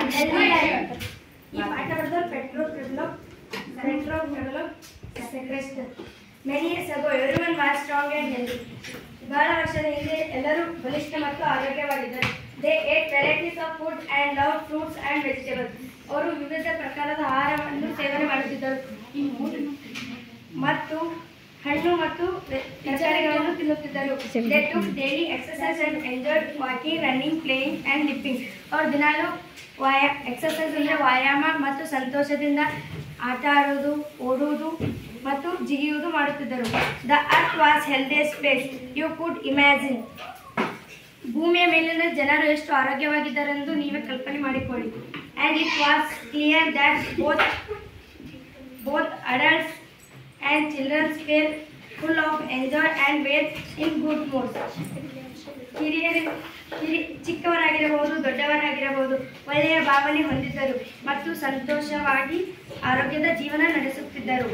healthy life. ಈ ಪಾಠ ಬರೆದವ್ರು ಪೆಟ್ರೋ ಕ್ರಿಬ್ಲೋ ಪೆಟ್ರೋ ಕ್ರಿಬ್ಲೋ ಸೆಕ್ರೆಸ್ಟ್ many years ago every one was strong and healthy ಬಹಳ ವರ್ಷದ ಹಿಂದೆ ಎಲ್ಲರೂ ಬಲಿಷ್ಠ ಮತ್ತು ಆರೋಗ್ಯವಾಗಿದ್ದರು they ate varieties of food and love fruits and vegetables ಅವರು ವಿವಿಧ ಪ್ರಕಾರದ ಆಹಾರವನ್ನು ಸೇವನೆ ಮಾಡುತ್ತಿದ್ದರು ಮತ್ತು ಹಣ್ಣು ಮತ್ತು ವೆ- ತರಕಾರಿಗಳನ್ನು ತಿನ್ನುತ್ತಿದ್ದರು they took daily exercise and enjoy walking running playing and leaping ಅವ್ರು ದಿನಾಲು ವಾಯ ಎಕ್ಸರ್ಸೈಸ್ ಅಂದರೆ ವ್ಯಾಯಾಮ ಮತ್ತು ಸಂತೋಷದಿಂದ ಆಟ ಆಡೋದು ಓಡುವುದು ಮತ್ತು ಜಿಗಿಯುವುದು ಮಾಡುತ್ತಿದ್ದರು the earth was healthiest place you could imagine ಭೂಮಿಯ ಮೇಲಿನ ಜನರು ಎಷ್ಟು ಆರೋಗ್ಯವಾಗಿದ್ದಾರೆಂದು ನೀವೇ ಕಲ್ಪನೆ ಮಾಡಿಕೊಳ್ಳಿ and it was clear that both both adults and children were full of enjoy and were in good mood. ಹಿರಿಯರು ಹಿರಿ ಚಿಕ್ಕವರಾಗಿರಬಹುದು ದೊಡ್ಡವರಾಗಿರಬಹುದು ಒಳ್ಳೆಯ ಭಾವನೆ ಹೊಂದಿದ್ದರು ಮತ್ತು ಸಂತೋಷವಾಗಿ ಆರೋಗ್ಯದ ಜೀವನ ನಡೆಸುತ್ತಿದ್ದರು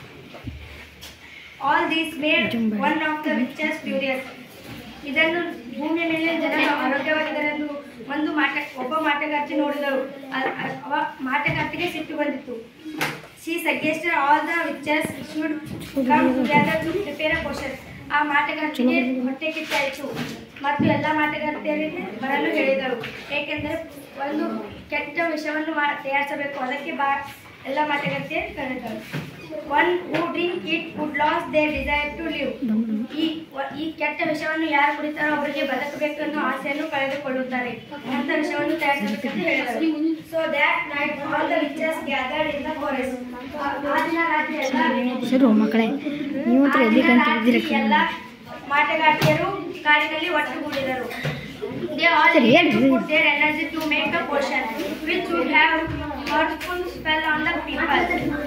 all these made one of the richest curious ಇದನ್ನು ಭೂಮಿಯ ಮೇಲೆ ಜನರು ಆರೋಗ್ಯವಾಗಿದ್ದಾರೆ ಎಂದು ಒಂದು ಮಾಟ ಒಬ್ಬ ಮಾಟಗಾರ್ತಿ ನೋಡಿದರು ಅ- ಅ- ಅವ ಮಾಟಗಾರ್ತಿಗೆ ಸಿಟ್ಟು ಬಂದಿತ್ತು ಶಿ ಸಜೆಸ್ಟೆಡ್ ಆಲ್ ದ ವಿಚರ್ಸ್ should come together to prepare a potion ಆ ಮಾಟಗಾರ್ತಿಗೆ ಹೊಟ್ಟೆ ಕಿತ್ತಾಯಿತು ಮತ್ತು ಎಲ್ಲ ಮಾಟಗಾರ್ತಿಯರಿಗೆ ಬರಲು ಹೇಳಿದರು ಏಕೆಂದರೆ ಒಂದು ಕೆಟ್ಟ ವಿಷವನ್ನು ಮಾ ತಯಾರಿಸಬೇಕು ಅದಕ್ಕೆ ಬಾ ಎಲ್ಲ ಮಾಟಗಾರ್ತಿಯರು ಕರೆದರು one who drink it would lose their desire to live ಈ ವ- ಈ ಕೆಟ್ಟ ವಿಷವನ್ನು ಯಾರು ಕುಡಿತಾರೋ ಅವರಿಗೆ ಬದುಕಬೇಕು ಅನ್ನೋ ಆಸೆಯನ್ನು ಕಳೆದುಕೊಳ್ಳುತ್ತಾರೆ ಅಂತ ವಿಷವನ್ನು ತಯಾರಿಸಬೇಕಂತ ಹೇಳಿದರು so that night all the ವಿಚರ್ಸ್ ಗ್ಯಾದರ್ಡ್ ಇನ್ ದ ಫಾರೆಸ್ಟ್ ಆ ದಿನ ರಾತ್ರಿ ಎಲ್ಲ ಸರಿ ಮಕ್ಕಳೇ ನೀವು ಹತ್ರ ಎಲ್ಲಿ ಆ ದಿನ ಗಂಟೆ ರಾತ್ರಿ ಇದ್ದೀರ ಎಲ್ಲ ಮಾಟಗಾರ್ತಿಯರು ಕಾಡಿನಲ್ಲಿ ಒಟ್ಟುಗೂಡಿದರು They all ಸರಿ, needed to ಹೇಳಿ. put their energy to make a potion which would have hurtful spell on the people.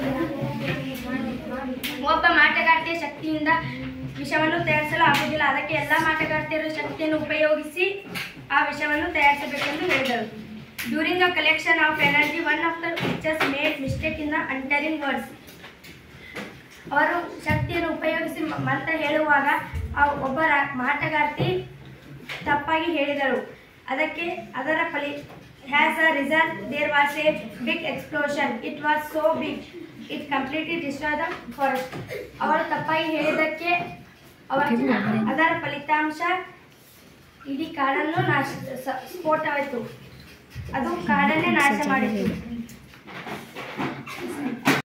ಒಬ್ಬ ಮಾಟಗಾರ್ತಿಯ ಶಕ್ತಿಯಿಂದ ವಿಷವನ್ನು ತಯಾರಿಸಲು ಆಗುವುದಿಲ್ಲ ಅದಕ್ಕೆ ಎಲ್ಲ ಮಾಟಗಾರ್ತಿಯರು ಶಕ್ತಿಯನ್ನು ಉಪಯೋಗಿಸಿ ಆ ವಿಷವನ್ನು ತಯಾರಿಸಬೇಕೆಂದು ಹೇಳಿದರು during a collection of energy one of the pictures made mistake in the uttering words ಅವರು ಶಕ್ತಿಯನ್ನು ಉಪಯೋಗಿಸಿ ಮ- ಮಂತ್ರ ಹೇಳುವಾಗ ಆ ಒಬ್ಬ ರಾ- ಮಾಟಗಾರ್ತಿ ತಪ್ಪಾಗಿ ಹೇಳಿದರು ಅದಕ್ಕೆ ಅದರ ಫಲಿ has a result there was a big explosion it was so big it completely destroy the forest ಅವರು ತಪ್ಪಾಗಿ ಹೇಳಿದ್ದಕ್ಕೆ ಅವರ ಅದರ ಫಲಿತಾಂಶ ಇಡೀ ಕಾಡನ್ನು ನಾಶ ಸ- ಸ್ಫೋಟವಾಯಿತು ಅದು ಕಾಡನ್ನೇ ನಾಶ ಮಾಡಿತು